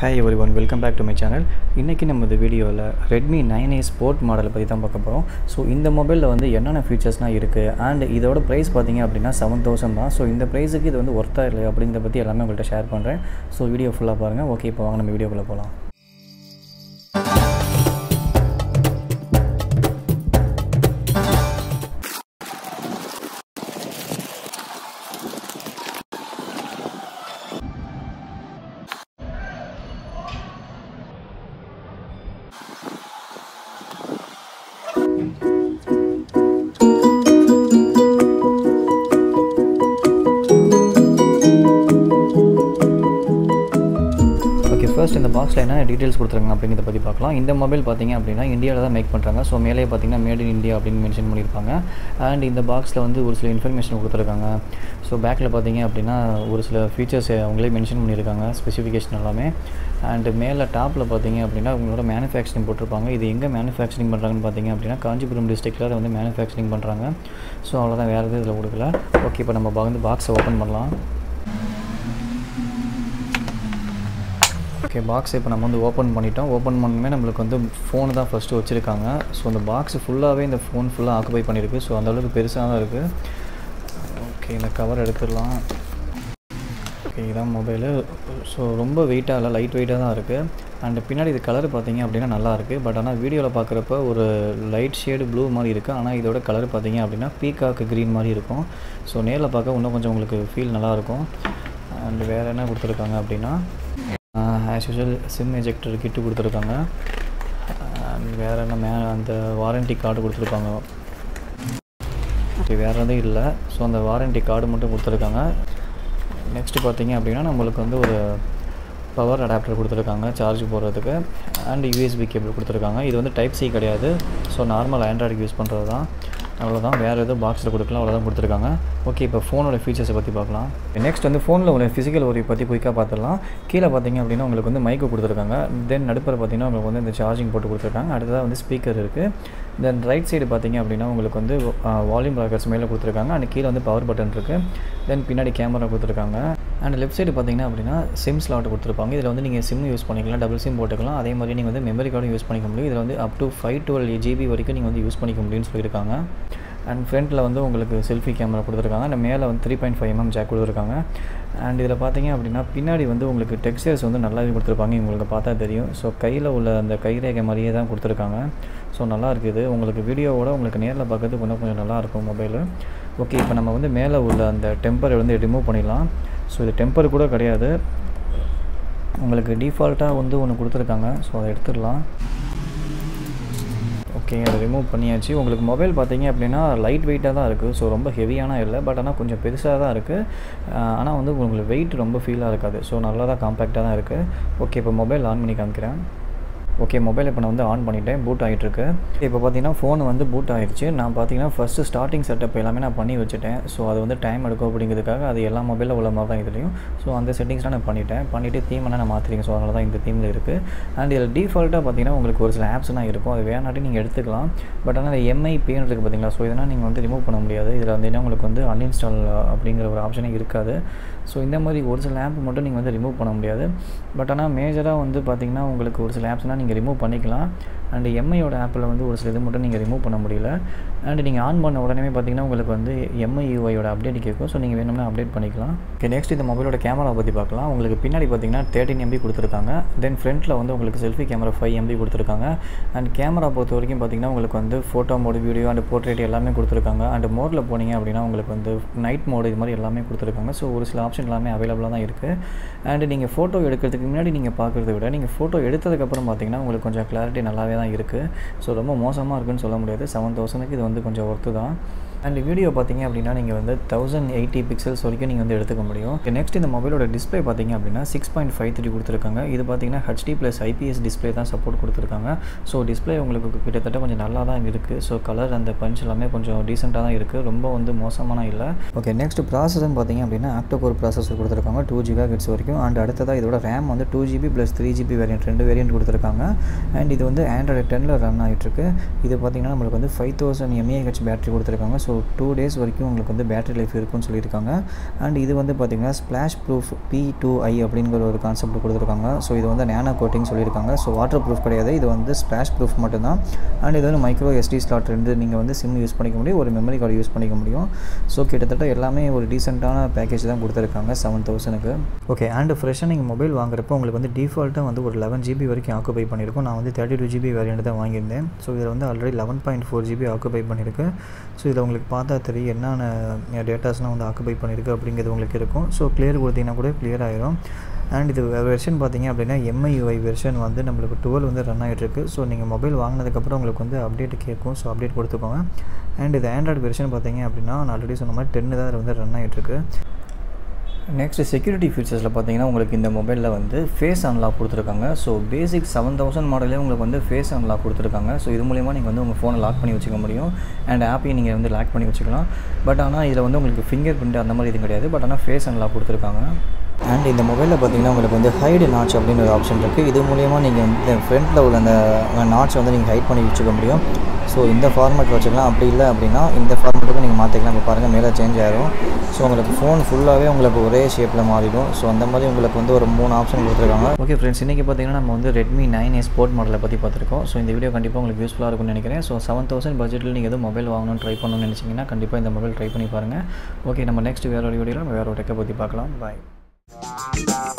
hi everyone welcome back to my channel இன்றைக்கி நம்ம இந்த வீடியோவில் ரெட்மி நைன் ஏ ஸ்போர்ட் மாடலை பற்றி தான் பார்க்க போகிறோம் ஸோ இந்த மொபைலில் வந்து என்னென்ன ஃபீச்சர்ஸ்லாம் இருக்குது அண்ட் இதோட ப்ரைஸ் பார்த்தீங்க அப்படின்னா செவன் தௌசண்ட் தான் ஸோ இந்த ப்ரைஸுக்கு இது வந்து ஒர்த்தா இல்லை அப்படிங்கிறத பற்றி எல்லாமே உங்கள்கிட்ட ஷேர் பண்ணுறேன் ஸோ வீடியோ ஃபுல்லாக பாருங்கள் ஓகே இப்போ வாங்க நம்ம வீடியோக்குள்ளே போகலாம் ஓகே ஃபர்ஸ்ட் இந்த பாக்ஸில் என்னென்ன டீட்டெயில்ஸ் கொடுத்துருங்க அப்படிங்கிறத பற்றி பார்க்கலாம் இந்த மொபைல் பார்த்தீங்க அப்படின்னா இந்தியாவில் தான் மேக் பண்ணுறாங்க ஸோ மேலே பார்த்தீங்கன்னா மேட் இன் இந்தியா அப்படின்னு மென்ஷன் பண்ணியிருப்பாங்க அண்ட் இந்த பாக்ஸில் வந்து ஒரு சில இன்ஃபர்மேஷன் கொடுத்துருக்காங்க ஸோ பேக்கில் பார்த்தீங்க அப்படின்னா ஒரு சில ஃபீச்சர்ஸ் அவங்களே மென்ஷன் பண்ணியிருக்காங்க ஸ்பெசிஃபிகேஷன் எல்லாமே அண்ட் மேலே டாப்பில் பார்த்தீங்க அப்படின்னா உங்களோட மேனுஃபேக்சரிங் போட்டிருப்பாங்க இது எங்கே மேனுஃபேக்சரிங் பண்ணுறாங்கன்னு பார்த்தீங்க அப்படின்னா காஞ்சிபுரம் டிஸ்ட்ரிக்டில் அதை வந்து மேனுஃபேக்சரிங் பண்ணுறாங்க ஸோ அவ்வளோதான் வேறு எதுவும் இதில் கொடுக்கல ஓகே இப்போ நம்ம வந்து பாக்ஸை ஓப்பன் பண்ணலாம் ஓகே பாக்ஸ் இப்போ நம்ம வந்து ஓப்பன் பண்ணிட்டோம் ஓப்பன் பண்ணுமே நம்மளுக்கு வந்து ஃபோன் தான் ஃபஸ்ட்டு வச்சுருக்காங்க ஸோ அந்த பாக்ஸ் ஃபுல்லாகவே இந்த ஃபோன் ஃபுல்லாக ஆக்குபை பண்ணியிருக்கு ஸோ அந்தளவுக்கு பெருசாக தான் இருக்குது ஓகே இந்த கவர் எடுத்துடலாம் ஓகே இதான் மொபைலு ஸோ ரொம்ப வெயிட்டாக இல்லை லைட் வெயிட்டாக தான் இருக்குது அண்ட் பின்னாடி இது கலர் பார்த்தீங்க அப்படின்னா நல்லா இருக்குது பட் ஆனால் வீடியோவில் பார்க்குறப்ப ஒரு லைட் ஷேடு ப்ளூ மாதிரி இருக்குது ஆனால் இதோட கலர் பார்த்தீங்க அப்படின்னா பீகாக்கு க்ரீன் மாதிரி இருக்கும் ஸோ நேரில் பார்க்க இன்னும் கொஞ்சம் உங்களுக்கு ஃபீல் நல்லாயிருக்கும் அண்ட் வேறு என்ன கொடுத்துருக்காங்க அப்படின்னா as usual SIM ejector kit கொடுத்துருக்காங்க அண்ட் வேறு என்ன மே அந்த வாரண்ட்டி கார்டு கொடுத்துருக்காங்க ஓகே வேறு எதுவும் இல்லை ஸோ அந்த வாரண்ட்டி கார்டு மட்டும் கொடுத்துருக்காங்க நெக்ஸ்ட்டு பார்த்தீங்க அப்படின்னா நம்மளுக்கு வந்து ஒரு பவர் அடாப்டர் கொடுத்துருக்காங்க சார்ஜ் போடுறதுக்கு அண்ட் யூஎஸ்பி கேபிள் கொடுத்துருக்காங்க இது வந்து டைப் சி கிடையாது ஸோ நார்மல் ஆண்ட்ராய்டு யூஸ் பண்ணுறது தான் அவ்வளோதான் வேறு எதுவும் பாக்ஸில் கொடுக்கல அவ்வளோதான் கொடுத்துருக்காங்க ஓகே இப்போ ஃபோனோட ஃபீச்சர்ஸை பற்றி பார்க்கலாம் நெக்ஸ்ட் வந்து ஃபோனில் உள்ள ஃபிசிக்கல் ஒரு பற்றி குயிக்காக பார்த்துடலாம் கீழே பார்த்தீங்க அப்படின்னா உங்களுக்கு வந்து மைக்கு கொடுத்துருக்காங்க தென் நடுப்புற பார்த்தீங்கன்னா உங்களுக்கு வந்து இந்த சார்ஜிங் போட்டு கொடுத்துருக்காங்க அடுத்ததாக வந்து ஸ்பீக்கர் இருக்குது தென் ரைட் சைடு பார்த்தீங்க அப்படின்னா உங்களுக்கு வந்து வால்யூம் ராக்கர்ஸ் மேலே கொடுத்துருக்காங்க அண்ட் கீழே வந்து பவர் பட்டன் இருக்குது தென் பின்னாடி கேமரா கொடுத்துருக்காங்க அண்ட் லெஃப்ட் சைடு பார்த்தீங்கன்னா அப்படின்னா சிம் ஸ்லாட் கொடுத்துருப்பாங்க இதில் வந்து நீங்கள் சிம் யூஸ் பண்ணிக்கலாம் டபுள் சிம் போட்டுக்கலாம் அதே மாதிரி நீங்கள் வந்து மெமரி கார்டும் யூஸ் பண்ணிக்க முடியும் இதில் வந்து up to five twelve GB வரைக்கும் நீங்கள் வந்து யூஸ் பண்ணிக்க முடியும்னு சொல்லியிருக்காங்க அண்ட் ஃப்ரண்ட்டில் வந்து உங்களுக்கு செல்ஃபி கேமரா கொடுத்துருக்காங்க அண்ட் மேலே வந்து three point five mm jack கொடுத்துருக்காங்க அண்ட் இதில் பார்த்தீங்க அப்படின்னா பின்னாடி வந்து உங்களுக்கு டெக்ஸ்டர்ஸ் வந்து நல்லாவே கொடுத்துருப்பாங்க உங்களுக்கு பார்த்தா தெரியும் ஸோ கையில் உள்ள அந்த கைரேகை மாதிரியே தான் கொடுத்துருக்காங்க ஸோ நல்லா இருக்குது உங்களுக்கு வீடியோவோட உங்களுக்கு நேரில் பார்க்கறதுக்கு இன்னும் கொஞ்சம் நல்லாயிருக்கும் மொபைலு ஓகே இப்போ நம்ம வந்து மேலே உள்ள அந்த டெம்பரை வந்து ரிமூவ் பண்ணிடலாம் ஸோ இது டெம்பர் கூட கிடையாது உங்களுக்கு டிஃபால்ட்டாக வந்து ஒன்று கொடுத்துருக்காங்க ஸோ அதை எடுத்துடலாம் ஓகே அதை ரிமூவ் பண்ணியாச்சு உங்களுக்கு மொபைல் பார்த்தீங்க அப்படின்னா லைட் வெயிட்டாக தான் இருக்குது ஸோ ரொம்ப ஹெவியான இல்லை பட் ஆனால் கொஞ்சம் பெருசாக தான் இருக்குது ஆனால் வந்து உங்களுக்கு வெயிட் ரொம்ப ஃபீலாக இருக்காது ஸோ நல்லா தான் காம்பேக்டாக தான் இருக்குது ஓகே இப்போ மொபைல் ஆன் பண்ணி காமிக்கிறேன் ஓகே மொபைல் இப்போ நான் வந்து ஆன் பண்ணிட்டேன் பூட் ஆகிட்டுருக்கு இப்போ பார்த்தீங்கன்னா ஃபோன் வந்து பூட் ஆகிடுச்சு நான் பார்த்தீங்கன்னா ஃபஸ்ட்டு ஸ்டார்டிங் செட்டப் எல்லாமே நான் பண்ணி வச்சுட்டேன் ஸோ அது வந்து டைம் எடுக்கும் அப்படிங்கிறதுக்காக அது எல்லா மொபைலில் உள்ள மாதிரி தான் இதுலையும் ஸோ அந்த செட்டிங்ஸ்லாம் நான் பண்ணிட்டேன் பண்ணிவிட்டு தீமெல்லாம் நான் மாற்றிருக்கேன் ஸோ அதனால தான் இந்த தீமில் இருக்குது அண்ட் இதில் டிஃபால்ட்டாக பார்த்தீங்கன்னா உங்களுக்கு ஒரு சில ஆப்ஸ்லாம் இருக்கும் அது வேணாட்டி நீங்கள் எடுத்துக்கலாம் பட் ஆனால் இந்த எம்ஐ பேன் இருக்குது பார்த்தீங்களா ஸோ இதெல்லாம் நீங்கள் வந்து ரிமூவ் பண்ண முடியாது இதில் வந்து உங்களுக்கு வந்து அன்இன்ஸ்டால் அப்படிங்கிற ஒரு ஆப்ஷனே இருக்காது ஸோ இந்த மாதிரி ஒரு சில ஆப் மட்டும் நீங்கள் வந்து ரிமூவ் பண்ண முடியாது பட் ஆனால் மேஜராக வந்து பார்த்திங்கன்னா உங்களுக்கு ஒரு சில ஆப்ஸ்னால் நீங்கள் ரிமூவ் பண்ணிக்கலாம் அண்டு எம்ஐயோட ஆப்பில் வந்து ஒரு சில இது மட்டும் நீங்கள் ரிமூவ் பண்ண முடியல அண்ட் நீங்கள் ஆன் பண்ண உடனே பார்த்தீங்கன்னா உங்களுக்கு வந்து எம்ஐ யூஐயோட அப்டேட் கேட்கும் ஸோ நீங்கள் வேணும்னா அப்டேட் பண்ணிக்கலாம் ஓகே நெக்ஸ்ட் இந்த மொபைலோட கேமரா பற்றி பார்க்கலாம் உங்களுக்கு பின்னாடி பார்த்தீங்கன்னா தேர்ட்டின் எம்பி கொடுத்துருக்காங்க தென் ஃப்ரண்ட்டில் வந்து உங்களுக்கு செல்ஃபி கேமரா ஃபைவ் எம்பி கொடுத்துருக்காங்க அண்ட் கேமரா பொறுத்த வரைக்கும் பார்த்தீங்கன்னா உங்களுக்கு வந்து photo mode video and portrait எல்லாமே கொடுத்துருக்காங்க அண்ட் மோடில் போனீங்க அப்படின்னா உங்களுக்கு வந்து நைட் மோடு இது மாதிரி எல்லாமே கொடுத்துருக்காங்க ஸோ ஒரு சில ஆப்ஷன் எல்லாமே அவைலபிளாக தான் இருக்குது அண்ட் நீங்கள் ஃபோட்டோ எடுக்கிறதுக்கு முன்னாடி நீங்கள் பார்க்குறத விட நீங்கள் ஃபோட்டோ எடுத்ததுக்கப்புறம் பார்த்தீங்கன்னா உங்களுக்கு கொஞ்சம் கிளாரிட்டி நல்லாவே தான் இருக்குது ஸோ ரொம்ப மோசமாக இருக்குன்னு சொல்ல முடியாது செவன் தௌசண்ட்க்கு இது வந்து கொஞ்சம் ஒர்த்து தான் அண்ட் வீடியோ பார்த்தீங்க அப்படின்னா நீங்கள் வந்து தௌசண்ட் எயிட்டி பிக்சல்ஸ் வரைக்கும் நீங்கள் வந்து எடுத்துக்க முடியும் நெக்ஸ்ட் இந்த மொபைலோட டிஸ்பிளே பார்த்தீங்க அப்படின்னா சிக்ஸ் பாயிண்ட் ஃபைவ் த்ரீ கொடுத்துருக்காங்க இது பார்த்தீங்கன்னா ஹெச்டி ப்ளஸ் ஐபிஎஸ் டிஸ்பிளே தான் சப்போர்ட் கொடுத்துருக்காங்க ஸோ டிஸ்பிளே உங்களுக்கு கிட்டத்தட்ட கொஞ்சம் நல்லா தான் இருக்குது ஸோ கலர் அந்த பஞ்ச் எல்லாமே கொஞ்சம் டீசெண்டாக தான் இருக்குது ரொம்ப வந்து மோசமான இல்லை ஓகே நெக்ஸ்ட் ப்ராசஸ்ன்னு பார்த்தீங்க அப்படின்னா ஆக்டோகோர் ப்ராசஸர் கொடுத்துருக்காங்க டூ ஜிகா கிட்ஸ் வரைக்கும் அண்ட் அடுத்ததாக இதோட ரேம் வந்து two GB plus three GB variant ரெண்டு வேரியன்ட் கொடுத்துருக்காங்க அண்ட் இது வந்து ஆண்ட்ராய்டு டெனில் ரன் ஆகிட்டுருக்கு இது பார்த்தீங்கன்னா நம்மளுக்கு வந்து ஃபைவ் தௌசண்ட் எம்ஏஹெச் பேட்டரி கொடுத்துருக்காங்க ஸோ ஸோ டூ டேஸ் வரைக்கும் உங்களுக்கு வந்து பேட்டரி லைஃப் இருக்குன்னு சொல்லியிருக்காங்க அண்ட் இது வந்து பார்த்திங்கன்னா splash proof P two I அப்படிங்கிற ஒரு கான்செப்ட் கொடுத்துருக்காங்க ஸோ இது வந்து நேனோ கோட்டிங் சொல்லியிருக்காங்க ஸோ வாட்டர் ப்ரூஃப் கிடையாது இது வந்து ஸ்ப்ளாஷ் ப்ரூஃப் மட்டும்தான் அண்ட் இது வந்து மைக்ரோ எஸ்டி ஸ்லாட் ரெண்டு நீங்கள் வந்து சிம் யூஸ் பண்ணிக்க முடியும் ஒரு மெமரி கார்டு யூஸ் பண்ணிக்க முடியும் ஸோ கிட்டத்தட்ட எல்லாமே ஒரு டீசெண்டான பேக்கேஜ் தான் கொடுத்துருக்காங்க செவன் தௌசண்ட்க்கு ஓகே அண்ட் ஃப்ரெஷ்ஷாக நீங்கள் மொபைல் வாங்குறப்போ உங்களுக்கு வந்து டிஃபால்ட்டாக வந்து ஒரு லெவன் ஜிபி வரைக்கும் ஆக்குபை பண்ணியிருக்கும் நான் வந்து தேர்ட்டி டூ ஜிபி வேரியண்ட் தான் வாங்கியிருந்தேன் ஸோ இதில் வந்து already eleven point four GB occupy பண்ணியிருக்கு ஸோ இதில் உங்களுக்கு பார்த்தா தெரியும் என்னென்ன டேட்டாஸ்லாம் வந்து ஆக்குபை பண்ணியிருக்கு அப்படிங்கிறது உங்களுக்கு இருக்கும் ஸோ கிளியர் கொடுத்தீங்கன்னா கூட கிளியர் ஆயிரும் அண்ட் இது வெர்ஷன் பார்த்தீங்க அப்படின்னா எம்ஐயூஐ வெர்ஷன் வந்து நம்மளுக்கு டுவெல் வந்து ரன் ஆகிட்டுருக்கு ஸோ நீங்கள் மொபைல் வாங்கினதுக்கப்புறம் உங்களுக்கு வந்து அப்டேட் கேட்கும் ஸோ அப்டேட் கொடுத்துக்கோங்க அண்ட் இது ஆண்ட்ராய்டு வெர்ஷன் பார்த்தீங்க அப்படின்னா நான் ஆல்ரெடி சொன்ன மாதிரி டென்னு தான் வந்து ரன் ஆகிட்டுருக்கு நெக்ஸ்ட் செக்யூரிட்டி ஃபீச்சர்ஸில் பார்த்தீங்கன்னா உங்களுக்கு இந்த மொபைலில் வந்து ஃபேஸ் அன்லாக் கொடுத்துருக்காங்க ஸோ பேசிக் செவன் தௌசண்ட் மாடலே உங்களுக்கு வந்து ஃபேஸ் அன்லாக் கொடுத்துருக்காங்க ஸோ இது மூலிமா நீங்கள் வந்து உங்கள் ஃபோனை லாக் பண்ணி வச்சுக்க முடியும் அண்ட் ஆப்பையும் நீங்கள் வந்து லாக் பண்ணி வச்சுக்கலாம் பட் ஆனால் இதில் வந்து உங்களுக்கு ஃபிங்கர் பிரிண்ட் அந்த மாதிரி இது கிடையாது பட் ஆனால் ஃபேஸ் அன்லாக் கொடுத்துருக்காங்க அண்ட் இந்த மொபைலில் பார்த்தீங்கன்னா உங்களுக்கு வந்து ஹைடு நாட்ச் அப்படின்னு ஒரு ஆப்ஷன் இருக்குது இது மூலிமா நீங்கள் வந்து ஃப்ரண்ட்டில் உள்ள அந்த நாட்ச் வந்து நீங்கள் ஹைட் பண்ணி வச்சுக்க முடியும் ஸோ இந்த ஃபார்மேட் வச்சுக்கலாம் அப்படி இல்லை அப்படின்னா இந்த ஃபார்மேட்டுக்கு நீங்கள் மாற்றிக்கலாம் இப்போ பாருங்கள் மேலே சேஞ்ச் ஆயிரும் ஸோ உங்களுக்கு ஃபோன் ஃபுல்லாகவே உங்களுக்கு ஒரே ஷேப்பில் மாறிடும் ஸோ அந்த மாதிரி உங்களுக்கு வந்து ஒரு மூணு ஆப்ஷன் கொடுத்துருக்காங்க ஓகே ஃப்ரெண்ட்ஸ் இன்றைக்கி பார்த்தீங்கன்னா நம்ம வந்து ரெட்மி நைன் ஏ ஸ்போர்ட் மாடலை பற்றி பார்த்துருக்கோம் ஸோ இந்த வீடியோ கண்டிப்பாக உங்களுக்கு யூஸ்ஃபுல்லாக இருக்கும்னு நினைக்கிறேன் ஸோ செவன் தௌசண்ட் பட்ஜெட்டில் நீங்கள் எதுவும் மொபைல் வாங்கணும்னு ட்ரை பண்ணணும்னு நினச்சிங்கன்னா கண்டிப்பாக இந்த மொபைல் ட்ரை பண்ணி பாருங்கள் ஓகே நம்ம நெக்ஸ்ட் வேற ஒரு வீடியோவில் நம்ம வேற ஒரு டெக்கை பற்றி பார்க்கலாம் பாய்